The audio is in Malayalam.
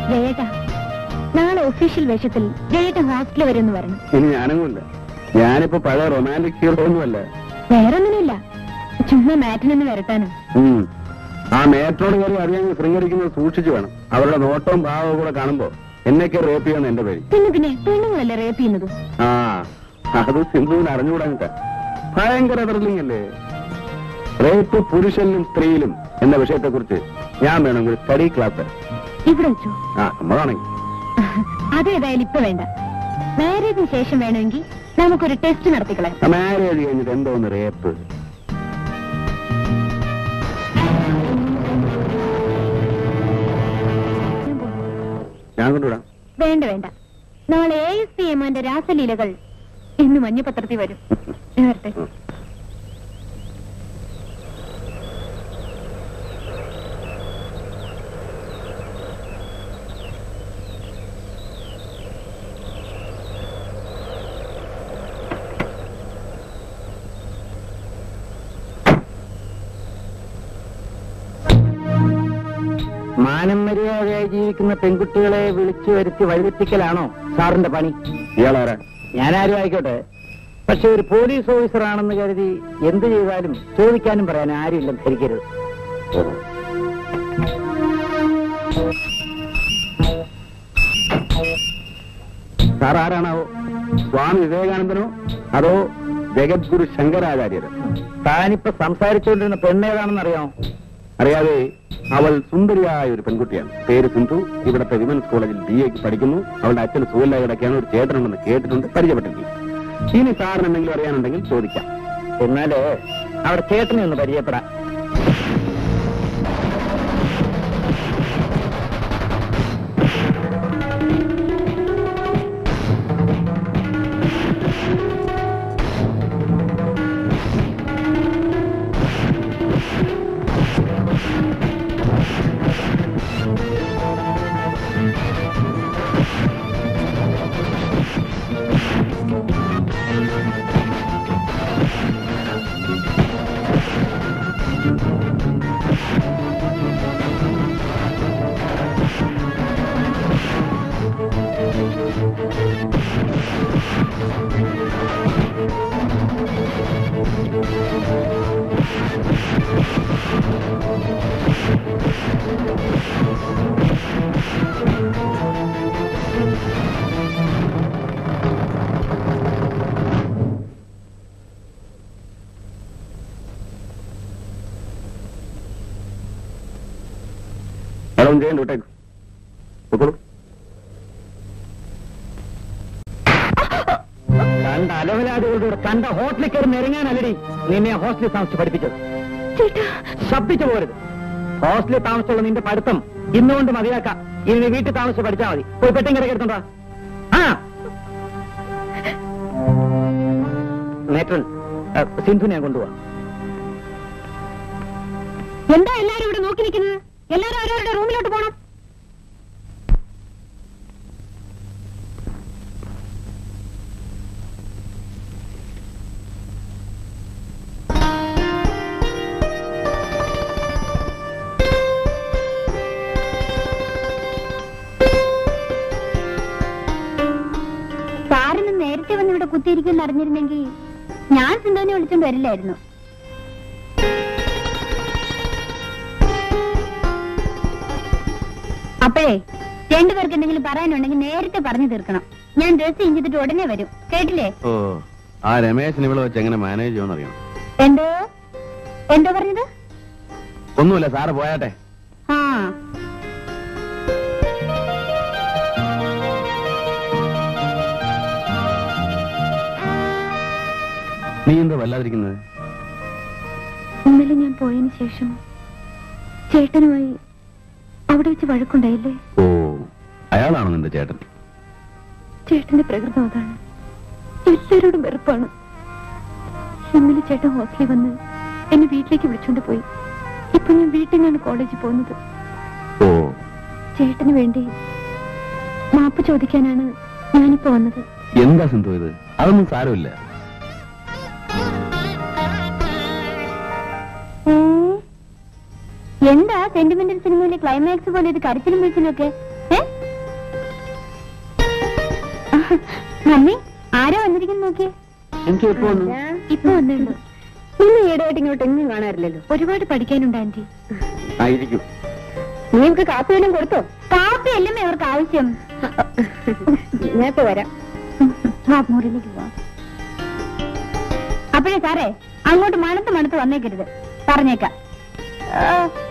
ജയേട്ടാ നാളെ ഒഫീഷ്യൽ വേഷത്തിൽ ജയേട്ടൻ ഹോസ്റ്റലിൽ വരുമെന്ന് പറഞ്ഞു ഇനി ഞാനങ്ങുമില്ല ഞാനിപ്പോ പഴയ റൊമാൻറ്റിക് ഹീറോ ഒന്നുമല്ല വേറൊന്നിനുമില്ല ചുമ്മാ മാറ്റിനൊന്ന് വരട്ടാനും ഉം. ആ മേറ്റോട് കയറി അറിയാൻ ശൃംഗരിക്കുന്നത് സൂക്ഷിച്ചു വേണം അവരുടെ നോട്ടവും ഭാവവും കൂടെ കാണുമ്പോ എന്നൊക്കെ റേപ്പ് ചെയ്യുന്ന എന്റെ പേര് പിന്നെ പിന്നെ പെണ്ണുങ്ങളല്ലേ റേപ്പ് ചെയ്യുന്നത് ആ അത് സിന്ധുവിന് അറിഞ്ഞുകൂടാഞ്ഞിട്ടാ ഭയങ്കര ത്രില്ലിംഗ് അല്ലേ റേപ്പ് പുരുഷനിലും സ്ത്രീയിലും എന്ന വിഷയത്തെ കുറിച്ച് ഞാൻ വേണമെങ്കിൽ സ്റ്റഡി ക്ലാസ് തരാം ഇവിടെ വെച്ചോ ആ നമ്മളാണെങ്കിൽ അതേതായാലും ഇപ്പൊ വേണ്ട മാരേജിന് ശേഷം വേണമെങ്കിൽ നമുക്കൊരു ടെസ്റ്റ് നടത്തിക്കളയാം മാരേജ് കഴിഞ്ഞിട്ട് എന്തോന്ന് റേപ്പ് ഞാൻ കൊണ്ടുവിടാം വേണ്ട വേണ്ട നാളെ എ എസ് പി എമാന്റെ രാസലീലകൾ ഇന്ന് മഞ്ഞപത്രത്തിൽ വരും ഞാൻ വരട്ടെ മാനം മര്യാദയായി ജീവിക്കുന്ന പെൺകുട്ടികളെ വിളിച്ചു വരുത്തി വഴിതെറ്റിക്കലാണോ സാറിന്റെ പണി ഇയാളാരാ ഞാനാരും ആയിക്കോട്ടെ പക്ഷെ ഒരു പോലീസ് ഓഫീസർ ആണെന്ന് കരുതി എന്ത് ചെയ്താലും ചോദിക്കാനും പറയാൻ ആരുമില്ലെന്ന് ധരിക്കരുത് ഓഹോ. സാർ ആരാണാവോ സ്വാമി വിവേകാനന്ദനോ അതോ ജഗദ്ഗുരു ശങ്കരാചാര്യരോ താനിപ്പോ സംസാരിച്ചുകൊണ്ടിരുന്ന പെണ്ണേതാണെന്ന് അറിയാമോ അറിയാതെ അവൾ സുന്ദരിയായ ഒരു പെൺകുട്ടിയാണ് പേര് സിന്ധു ഇവിടുത്തെ വിമൻസ് കോളേജിൽ ബി എക്ക് പഠിക്കുന്നു അവളുടെ അച്ഛന് സുഖമില്ലാതെ കിടക്കുകയാണ് ഒരു ചേട്ടനുണ്ടെന്ന് കേട്ടിട്ടുണ്ട് പരിചയപ്പെട്ടിട്ടില്ല ഇനി സാറിന് എന്തെങ്കിലും അറിയാനുണ്ടെങ്കിൽ ചോദിക്കാം എന്നാല് അവിടെ ചേട്ടനെ ഒന്ന് പരിചയപ്പെടാം മേഡം ചെയ്യണ്ട വിട്ടേക്ക് പൊക്കോളൂ കണ്ട അലവലാദികളുടെ കണ്ട ഹോട്ടലിൽ കയറി നിരങ്ങാനല്ലടി നിന്നെ ഹോസ്റ്റലിൽ താമസിച്ച് പഠിപ്പിച്ചത് ചേട്ടാ ശബ്ദിച്ചു പോരുത് ഹോസ്റ്റലിൽ താമസിച്ചുള്ള നിന്റെ പഠിത്തം ഇന്നുകൊണ്ട് മതിയാക്കാം ഇനി നീ വീട്ടിൽ താമസിച്ച് പഠിച്ചാൽ മതി പോയി പെട്ടിയും കിടക്കി എടുത്തോണ്ടാ ആ നേത്രൻ ആ, സിന്ധുവിനെ ഞാൻ കൊണ്ടുപോവാ എന്താ എല്ലാരും ഇവിടെ നോക്കി നിൽക്കുന്നത് എല്ലാരും അവരവരുടെ റൂമിലോട്ട് പോണം സാറിന് നേരത്തെ വന്ന് ഇവിടെ കുത്തിയിരിക്കുമെന്ന് അറിഞ്ഞിരുന്നെങ്കിൽ ഞാൻ സിന്ധുവിനെ വിളിച്ചോണ്ട് വരില്ലായിരുന്നു അപ്പോഴേ രണ്ടുപേർക്ക് എന്തെങ്കിലും പറയാനുണ്ടെങ്കിൽ നേരത്തെ പറഞ്ഞു തീർക്കണം ഞാൻ ഡ്രസ് ചേഞ്ച് ചെയ്തിട്ട് ഉടനെ വരും കേട്ടില്ലേ ഓ ആ രമേശിന് ഇവിടെ വെച്ച് എങ്ങനെ മാനേജ് ചെയ്യുമെന്ന് അറിയണം എന്തോ എന്തോ പറഞ്ഞത് ഒന്നുമില്ല സാറ് പോയാട്ടെ ആ നീ എന്താ വല്ലാതിരിക്കുന്നത് ഇന്നലെ ഞാൻ പോയതിന് ശേഷം ചേട്ടനുമായി അവിടെ വെച്ച് വഴക്കുണ്ടായില്ലേ ഓ അയാളാണോ നിന്റെ ചേട്ടൻ ചേട്ടന്റെ പ്രകൃതം അതാണ് എല്ലാവരോടും വെറുപ്പാണ് ഇന്നലെ ചേട്ടൻ ഹോസ്റ്റലിൽ വന്ന് എന്നെ വീട്ടിലേക്ക് വിളിച്ചോണ്ട് പോയി ഇപ്പൊ ഞാൻ വീട്ടിൽ നിന്നാണ് കോളേജിൽ പോകുന്നത് ഓ ചേട്ടന് വേണ്ടി മാപ്പ് ചോദിക്കാനാണ് ഞാനിപ്പോ വന്നത് എന്താ സിന്ധു ഇത് അതൊന്നും സാരമില്ല ഏ? എന്താ സെന്റിമെന്റൽ സിനിമയിലെ ക്ലൈമാക്സ് പോലെ ഇത് കരച്ചിലും വീഴ്ചലും ഒക്കെ ഏ മമ്മി ആരാ വന്നിരിക്കുന്നു നോക്കിയേ എനിക്ക് എപ്പോ വന്നു ഇപ്പൊ വന്നേണ്ടു ഇന്ന് ഈടായിട്ട് ഇങ്ങോട്ട് എങ്ങും കാണാറില്ലല്ലോ ഒരുപാട് പഠിക്കാനുണ്ട് ആന്റി ആയിരിക്കും നീ നമുക്ക് കാപ്പി വല്ലതും കൊടുത്തോ കാപ്പി അല്ലമ്മേ അവർക്ക് ആവശ്യം ഞാൻ ഇപ്പൊ വരാം വാ, മുറിയിലേക്ക് പോവാം അപ്പോഴേ സാറേ അങ്ങോട്ട് മണത്ത് മണത്ത് വന്നേക്കരുത് പറഞ്ഞേക്കാം ആ,